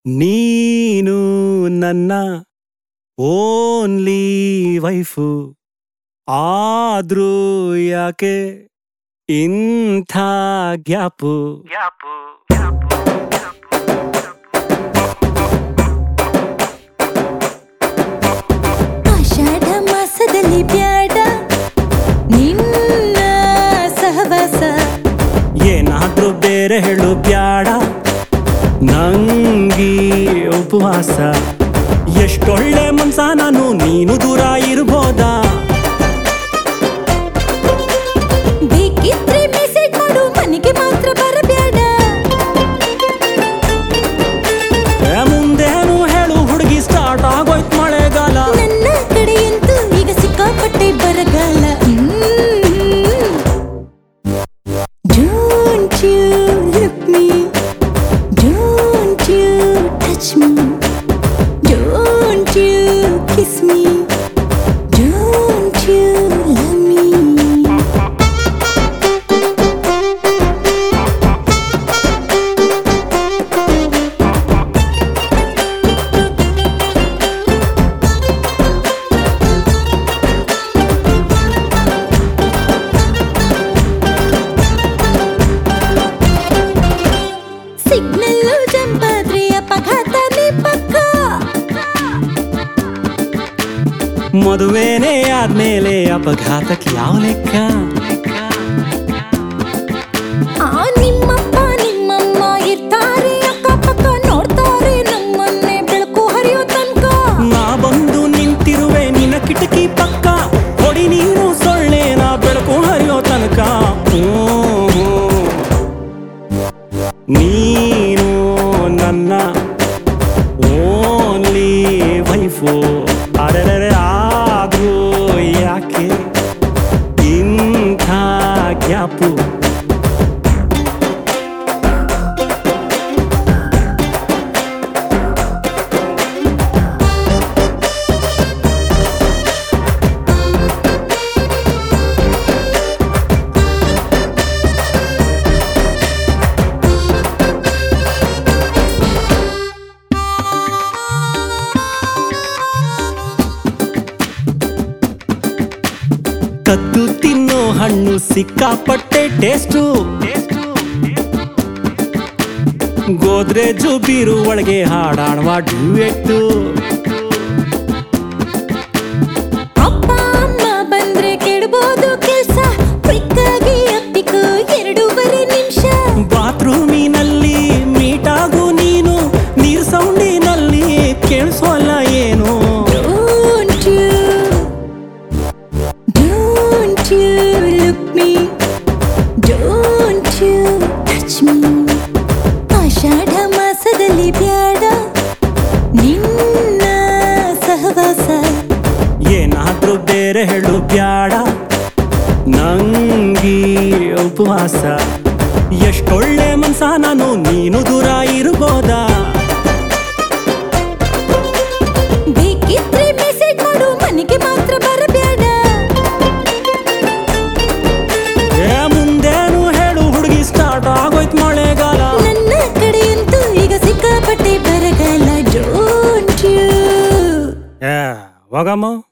ನೀನು ನನ್ನ only wife ಆದ್ರೂ ಯಾಕೆ ಇಂಥ ಗ್ಯಾಪು ಆಷಾಢ ಮಾಸದಲ್ಲಿ ಬ್ಯಾಡ ನಿನ್ನ ಸಹವಾಸ ಏನಾದ್ರೂ ಬೇರೆ ಹೇಳು ಬ್ಯಾಡ ನಂಗೀ ಉಪವಾಸ ಎಷ್ಟೊಳ್ಳೆ ಮನ್ಸ ನಾನು ನೀನು ದೂರ ಇರ್ಬೋದಾ ಬೇಕಿದ್ರೆ ಮೆಸೇಜ್ ಮಾಡು ಮನೆಗೆ ಮಾತ್ರ ಬರಬ್ಯಾಡ ಏ, ಮುಂದೇನು ಹೇಳು ಹುಡುಗಿ ಸ್ಟಾರ್ಟ್ ಆಗೋಯ್ತು ಮಳೆಗಾಲ ನನ್ನ ಕಡೆಯಂತೂ ಈಗ ಸಿಕ್ಕಾಪಟ್ಟೆ ಬರಗಾಲ Don't you look me Don't you touch me Don't you kiss me Don't you love me signal ಜಂಪಾದ್ರೆ ಅಪಘಾತನೇ ಪಕ್ಕ ಮದುವೆನೇ ಆದ್ಮೇಲೆ ಅಪಘಾತಕ್ಕೆ ಯಾವ ಲೆಕ್ಕ ಆ ನಿಮ್ಮಪ್ಪ ನಿಮ್ಮಮ್ಮ ಇರ್ತಾರೆ ಅಕ್ಕಪಕ್ಕ ನೋಡ್ತಾರೆ ನಮ್ಮನ್ನೇ ಬೆಳಕು ಹರಿಯೋ ತನಕ ನಾ ಬಂದು ನಿಂತಿರುವೆ ನಿನ್ನ ಕಿಟಕಿ ಪಕ್ಕ ಹೊಡಿ ನೀನು ಸೊಳ್ಳೆ ನಾ ಬೆಳಕು ಹರಿಯೋ ತನಕ ಹ್ಮ್. ನೀನು ನನ್ನ ಓನ್ಲಿ ವೈಫು ಅರೆರೆ ಆದ್ರೂ ಯಾಕೆ ಇಂಥ ಗ್ಯಾಪು ಕದ್ದು ತಿನ್ನೋ ಹಣ್ಣು ಸಿಕ್ಕಾಪಟ್ಟೆ ಟೇಸ್ಟು ಗೋದ್ರೇಜು ಬೀರು ಒಳಗೆ ಹಾಡಾಡುವ ಡ್ಯೂಯೆಟ್ಟು ಅಪ್ಪ ಅಮ್ಮ ಬಂದ್ರೆ ಕೆಡಬಹುದು ಕೆಲ್ಸ ಕ್ವಿಕ್ ಆಗಿ ಅಪ್ಪಿಕೋ ಎರಡೂವರೆ ನಿಮಿಷ ಬಾತ್ರೂಮಿನಲ್ಲಿ ಮೀಟಾಗು ನೀನು ನೀರ್ ಸೌಂಡಿನಲ್ಲಿ ಕೇಳಿಸೋಲ್ಲ ಏನು Don't you Don't you look me Don't you touch me ಆಷಾಢ ಮಾಸದಲ್ಲಿ ಬ್ಯಾಡ ನಿನ್ನ ಸಹವಾಸ ಏನಾದ್ರೂ ಬೇರೆ ಹೇಳು ಬ್ಯಾಡ ನಂಗೀ ಉಪವಾಸ ಎಷ್ಟೊಳ್ಳೆ ಮನ್ಸ ನಾನು ನೀನು ದೂರ ಇರ್ಬೋದಾ ಬೇಕಿದ್ರೆ ಮೆಸೇಜ್ ಮಾಡು ಮನೆಗೆ ಮಾತ್ರ ಬರಬ್ಯಾಡ ಏ ಮುಂದೇನು ಹೇಳು ಹುಡುಗಿ ಸ್ಟಾರ್ಟ್ ಆಗೋಯ್ತು ಮಳೆಗಾಲ ನನ್ನ ಕಡೆಯಂತೂ ಈಗ ಸಿಕ್ಕಾಪಟ್ಟೆ ಬರಗಾಲ ಡೋಂಟ್ ಯು ಏ ಹೋಗಮ್ಮ